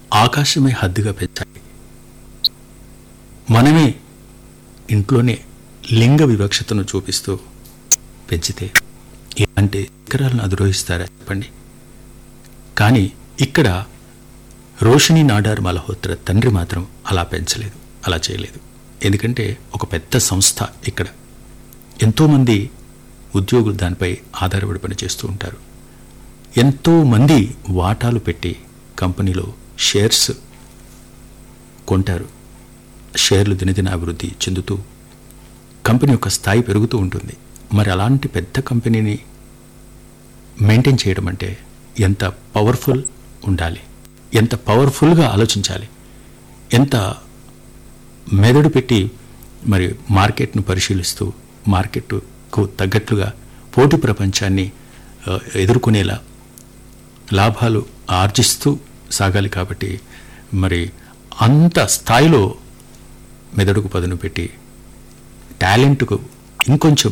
ఆకాశమే హద్దుగా పెంచాలి మనమే ఇంట్లోనే లింగ వివక్షతను చూపిస్తూ పెంచితే ఇలాంటి శిఖరాలను అధిరోహిస్తారా చెప్పండి కానీ ఇక్కడ రోషిని నాడార్ మల్హోత్రా తండ్రి మాత్రం అలా పెంచలేదు అలా చేయలేదు ఎందుకంటే ఒక పెద్ద సంస్థ ఇక్కడ ఎంతోమంది ఉద్యోగులు దానిపై ఆధారపడి పనిచేస్తూ ఉంటారు ఎంతోమంది వాటాలు పెట్టి కంపెనీలో షేర్స్ కొంటారు షేర్లు దినదిన అభివృద్ధి చెందుతూ కంపెనీ యొక్క స్థాయి పెరుగుతూ ఉంటుంది మరి అలాంటి పెద్ద కంపెనీని మెయింటైన్ చేయడం అంటే ఎంత పవర్ఫుల్ ఉండాలి ఎంత పవర్ఫుల్గా ఆలోచించాలి ఎంత మెదడు పెట్టి మరి మార్కెట్ను పరిశీలిస్తూ మార్కెట్కు తగ్గట్లుగా పోటీ ప్రపంచాన్ని ఆ, ఎదుర్కొనేలా లాభాలు ఆర్జిస్తూ సాగాలి కాబట్టి మరి అంత స్థాయిలో మెదడుకు పదును పెట్టి టాలెంట్కు ఇంకొంచెం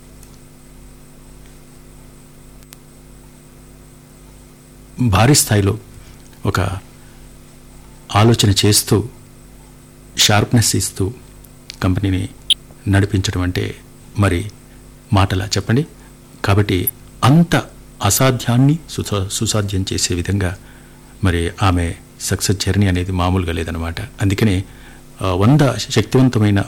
భారీ స్థాయిలో ఒక ఆలోచన చేస్తూ షార్ప్నెస్ ఇస్తూ కంపెనీని నడిపించడం అంటే మరి మాటలా చెప్పండి కాబట్టి అంత అసాధ్యాన్ని సుసా సుసాధ్యం చేసే విధంగా మరి ఆమె సక్సెస్ జర్నీ అనేది మామూలుగా లేదనమాట అందుకనే ఆ, వంద శక్తివంతమైన